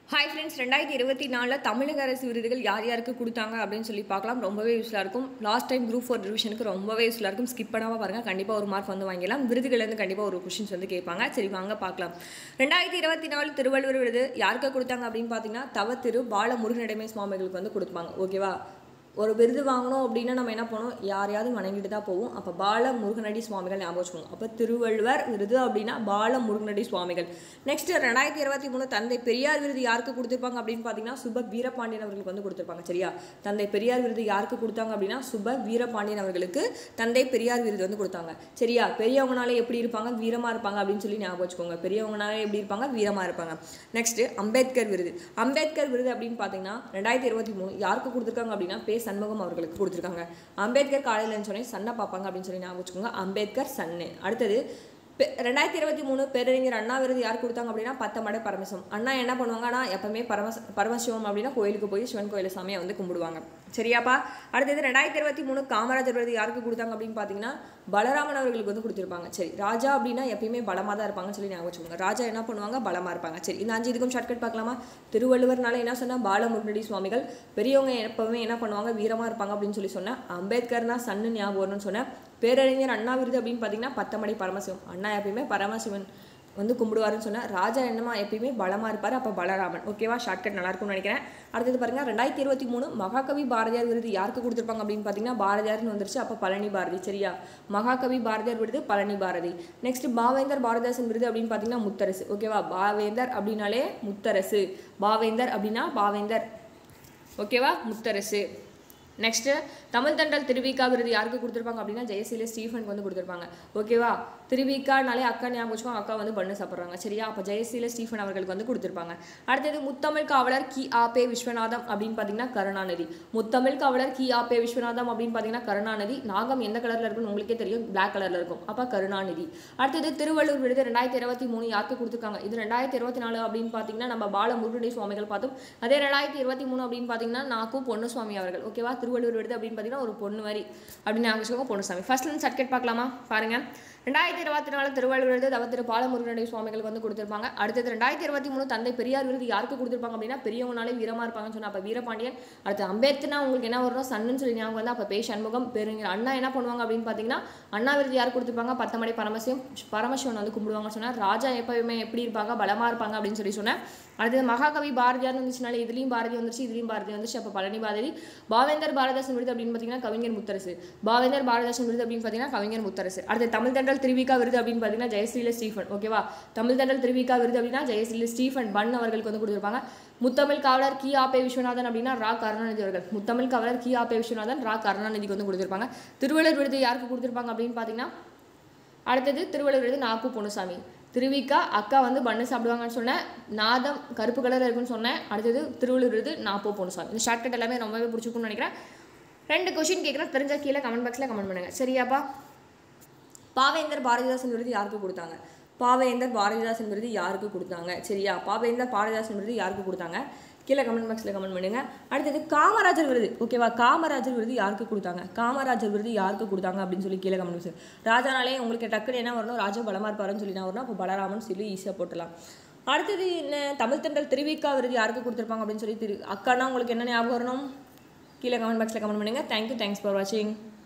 hi friends ரெண்டாயிரத்தி இருபத்தி நாலில் தமிழக அரசு விருதுகள் யார் யாருக்கு கொடுத்தாங்க அப்படின்னு சொல்லி பார்க்கலாம் ரொம்பவே யூஸ்ஃபுல்லாக இருக்கும் லாஸ்ட் டைம் குரூப் ஃபோர் ரிவிஷனுக்கு ரொம்பவே யூஸ்ஃபுல்லாக இருக்கும் ஸ்கிப் பண்ணாமல் பாருங்கள் கண்டிப்பாக ஒரு மார்க் வந்து வாங்கிடலாம் விருதுகள்லேருந்து கண்டிப்பாக ஒரு கொஷின்ஸ் வந்து கேட்பாங்க சரி வாங்க பார்க்கலாம் ரெண்டாயிரத்தி இருபத்தி நாலு திருவள்ளுவர் விருது யாருக்கு கொடுத்தாங்க அப்படின்னு பார்த்தீங்கன்னா தவ திரு பால முருகனிடமே சுவாமிகளுக்கு வந்து கொடுப்பாங்க ஓகேவா ஒரு விருது வாங்கணும் அப்படின்னா நம்ம என்ன பண்ணோம் யாரையாவது வணங்கிட்டு தான் போவோம் அப்போ பால முருகனடி சுவாமிகள் ஞாபகம் வச்சுக்கோங்க அப்போ திருவள்ளுவர் விருது அப்படின்னா பால முருகனடி சுவாமிகள் நெக்ஸ்ட் ரெண்டாயிரத்தி இருபத்தி மூணு தந்தை பெரியார் விருது யாருக்கு கொடுத்துருப்பாங்க அப்படின்னு பார்த்தீங்கன்னா சுப வீரபாண்டியன் அவர்களுக்கு வந்து கொடுத்துருப்பாங்க சரியா தந்தை பெரியார் விருது யாருக்கு கொடுத்தாங்க அப்படின்னா சுப வீரபாண்டியன் அவர்களுக்கு தந்தை பெரியார் விருது வந்து கொடுத்தாங்க சரியா பெரியவங்கனாலே எப்படி இருப்பாங்க வீரமாக இருப்பாங்க அப்படின்னு சொல்லி ஞாபகம் வச்சுக்கோங்க பெரியவங்கனாலே எப்படி இருப்பாங்க வீரமாக இருப்பாங்க நெக்ஸ்ட் அம்பேத்கர் விருது அம்பேத்கர் விருது அப்படின்னு பார்த்தீங்கன்னா ரெண்டாயிரத்தி இருபத்தி மூணு யாருக்கு கொடுத்துருக்காங்க அப்படின்னா பே சண்முகம் அவர்களுக்கு கொடுத்துருக்காங்க அம்பேத்கர் காலையில் சொன்னே சன்னை பார்ப்பாங்க அப்படின்னு சொல்லி ஞாபகம் வச்சுக்கோங்க அம்பேத்கர் சன்னு அடுத்தது பெ- ரெண்டாயிரத்தி இருபத்தி மூணு பேரறிஞர் அண்ணா விருது யார் கொடுத்தாங்க அப்படின்னா பத்தமடை பரமசிவம் அண்ணா என்ன பண்ணுவாங்கன்னா எப்பவுமே பரமச பரமசிவம் அப்படின்னா கோயிலுக்கு போய் சிவன் கோயில் சாமியை வந்து கும்பிடுவாங்க சரியாப்பா அடுத்தது ரெண்டாயிரத்தி இருபத்தி மூணு காமராஜர் விருது யாருக்கு கொடுத்தாங்க அப்படின்னு பார்த்தீங்கன்னா பலராமன் அவர்களுக்கு வந்து கொடுத்துருப்பாங்க சரி ராஜா அப்படின்னா எப்பயுமே பலமாக தான் இருப்பாங்கன்னு சொல்லி ஞாபகம் வச்சுக்கோங்க ராஜா என்ன பண்ணுவாங்க பலமாக இருப்பாங்க சரி இந்த அஞ்சு இதுக்கும் ஷார்ட்கட் பார்க்கலாமா திருவள்ளுவர்னால என்ன சொன்னால் பாலமுருகனடி சுவாமிகள் பெரியவங்க எப்பவுமே என்ன பண்ணுவாங்க வீரமாக இருப்பாங்க அப்படின்னு சொல்லி சொன்னேன் அம்பேத்கர்னா சன்னு ஞாபகம் வரணும்னு சொன்னேன் பேரறிஞர் அண்ணா விருது அப்படின்னு பார்த்தீங்கன்னா பத்தமடை பரமசிவம் அண்ணா எப்பயுமே பரமசிவன் வந்து கும்பிடுவாருன்னு சொன்னேன் ராஜா என்னமா எப்பயுமே பலமாக இருப்பார் அப்போ பலராமன் ஓகேவா ஷார்ட்கட் நல்லா இருக்கும்னு நினைக்கிறேன் அடுத்தது பாருங்க ரெண்டாயிரத்தி இருபத்தி மூணு மகாகவி பாரதியார் விருது யாருக்கு கொடுத்துருப்பாங்க அப்படின்னு பார்த்தீங்கன்னா பாரதியார்னு வந்துருச்சு அப்போ பழனி பாரதி சரியா மகாகவி பாரதியார் விருது பழனி பாரதி நெக்ஸ்ட் பாவேந்தர் பாரதிதாசன் விருது அப்படின்னு பார்த்தீங்கன்னா முத்தரசு ஓகேவா பாவேந்தர் அப்படின்னாலே முத்தரசு பாவேந்தர் அப்படின்னா பாவேந்தர் ஓகேவா முத்தரசு நெக்ஸ்ட்டு தமிழ் தண்டல் திருவிக்கா விருது யாருக்கு கொடுத்துருப்பாங்க அப்படின்னா ஜெயசீல ஸ்டீஃபனுக்கு வந்து கொடுத்துருப்பாங்க ஓகேவா திருவிக்கானாலே அக்கா ஞாபகம் வச்சுக்கோங்க அக்கா வந்து பண்ணு சாப்பிட்றாங்க சரியா அப்போ ஜெயசீல ஸ்டீஃபன் அவர்களுக்கு வந்து கொடுத்துருப்பாங்க அடுத்தது முத்தமிழ் காவலர் கி ஆ பே விஸ்வநாதம் அப்படின்னு பார்த்தீங்கன்னா கருணாநிதி முத்தமிழ் காவலர் கி ஆ பே விஸ்வநாதம் அப்படின்னு பார்த்தீங்கன்னா கருணாநிதி நாகம் எந்த கலரில் இருக்குன்னு உங்களுக்கே தெரியும் பிளாக் கலரில் இருக்கும் அப்போ கருணாநிதி அடுத்தது திருவள்ளூர் விருது ரெண்டாயிரத்தி இருபத்தி மூணு யாருக்கு கொடுத்துருக்காங்க இது ரெண்டாயிரத்தி இருபத்தி நாலு அப்படின்னு பார்த்தீங்கன்னா நம்ம பால முருகனை சுவாமிகள் பார்த்தோம் அதே ரெண்டாயிரத்தி இருபத்தி மூணு அப்படின்னு பார்த்தீங்கன்னா நாக்கும் பொன்னுசுவாமி அவர்கள் ஓகேவா திருவள்ளூர் விருது அப்படின்னு பார்த்தீங்கன்னா ஒரு பொண்ணு மாதிரி அப்படின்னு ஞாபகம் வச்சுக்கோங்க பொன்னுசாமி ஃபர்ஸ்ட்லேருந்து சர்டிஃபிகேட் பார்க்கலாமா பாருங்க ரெண்டாயிரத்தி இருபத்தி நாலு திருவள்ளுவர் விருது தவ திரு பாலமுருகனுடைய சுவாமிகளுக்கு வந்து கொடுத்துருப்பாங்க அடுத்தது ரெண்டாயிரத்தி இருபத்தி மூணு தந்தை பெரியார் விருது யாருக்கு கொடுத்துருப்பாங்க அப்படின்னா பெரியவங்கனாலே வீரமாக இருப்பாங்கன்னு சொன்னா அப்போ வீரபாண்டியன் அடுத்து அம்பேத்கர்னா உங்களுக்கு என்ன வரணும் சன்னுன்னு சொல்லி ஞாபகம் வந்து அப்போ பே சண்முகம் பெருங்கர் அண்ணா என்ன பண்ணுவாங்க அப்படின்னு பார்த்தீங்கன்னா அண்ணா விருது யார் கொடுத்துருப்பாங்க பத்தமடை பரமசிவம் பரமசிவன் வந்து கும்பிடுவாங்கன்னு சொன்னா ராஜா எப்பவுமே எப்படி இருப்பாங்க பலமாக இருப்பாங்க அப்படின்னு சொல்லி சொன்னேன் அடுத்தது மகாகவி பாரதியார் வந்துச்சுனால இதுலேயும் பாரதி வந்துருச்சு இதுலேயும் பாரதி வந்துச்சு அப்போ பழனி பாரதி பாவேந்தர் பாரதாசன் விருது அப்படின்னு பார்த்தீங்கன்னா கவிஞர் முத்தரசு பாவேந்தர் பாரதாசன் விருது அப்படின்னு பார்த்தீங்கன்னா கவிஞர் முத்தரசு அடுத்து தமிழ் தண்டல் திருவிக்கா விருது அப்படின்னு பார்த்தீங்கன்னா ஜெயஸ்ரீல ஸ்டீஃபன் ஓகேவா தமிழ் தண்டல் திருவிக்கா விருது அப்படின்னா ஜெயஸ்ரீல ஸ்டீஃபன் பன் அவர்களுக்கு வந்து கொடுத்துருப்பாங்க முத்தமிழ் காவலர் கி ஆபே விஸ்வநாதன் அப்படின்னா ரா கருணாநிதி அவர்கள் முத்தமிழ் காவலர் கி ஆபே விஸ்வநாதன் ரா கருணாநிதிக்கு வந்து கொடுத்துருப்பாங்க திருவள்ளுவர் விருது யாருக்கு கொடுத்துருப்பாங்க அப்படின்னு பார்த்தீங்கன்னா அடுத்தது திருவள்ளுவர் விருது நாக்கு பொன்னுசாமி திருவிக்கா அக்கா வந்து பண்ணு சாப்பிடுவாங்கன்னு சொன்னேன் நாதம் கருப்பு கலரில் இருக்குன்னு சொன்னேன் அடுத்தது திருவள்ளுவர் விருது நாப்போ பொன்னுசாமி இந்த ஷார்ட்கட் எல்லாமே ரொம்பவே பிடிச்சிருக்கும்னு நினைக்கிறேன் ரெண்டு கொஷின் கேட்குறேன் தெரிஞ்ச கீழே கமெண்ட் பாக்ஸில் கமெண்ட் பண்ணுங்கள் சரியாப்பா பாவேந்தர் பாரதிதாசன் விருது யாருக்கு கொடுத்தாங்க பாவேந்தர் பாரதிதாசன் விருது யாருக்கு கொடுத்தாங்க சரியா பாவேந்தர் பாரதிதாசன் விருது யாருக்கு கொடுத்தாங்க கீழே கமெண்ட் பாக்ஸில் கமெண்ட் பண்ணுங்க அடுத்தது காமராஜர் விருது ஓகேவா காமராஜர் விருது யாருக்கு கொடுத்தாங்க காமராஜர் விருது யாருக்கு கொடுத்தாங்க அப்படின்னு சொல்லி கீழே கமெண்ட் பாக்ஸ் ராஜானாலே உங்களுக்கு டக்குன்னு என்ன வரணும் ராஜா பலமா இருப்பாருன்னு சொல்லி நான் வரணும் அப்போ பலராமன் சொல்லி ஈஸியாக போட்டலாம் அடுத்தது என்ன தமிழ் தென்றல் திருவிக்கா விருது யாருக்கு கொடுத்துருப்பாங்க அப்படின்னு சொல்லி திரு அக்கானா உங்களுக்கு என்ன ஞாபகம் வரணும் கீழே கமெண்ட் பாக்ஸில் கமெண்ட் பண்ணுங்கள் தேங்க்யூ தேங்க்ஸ் ஃபார் வாட்சிங்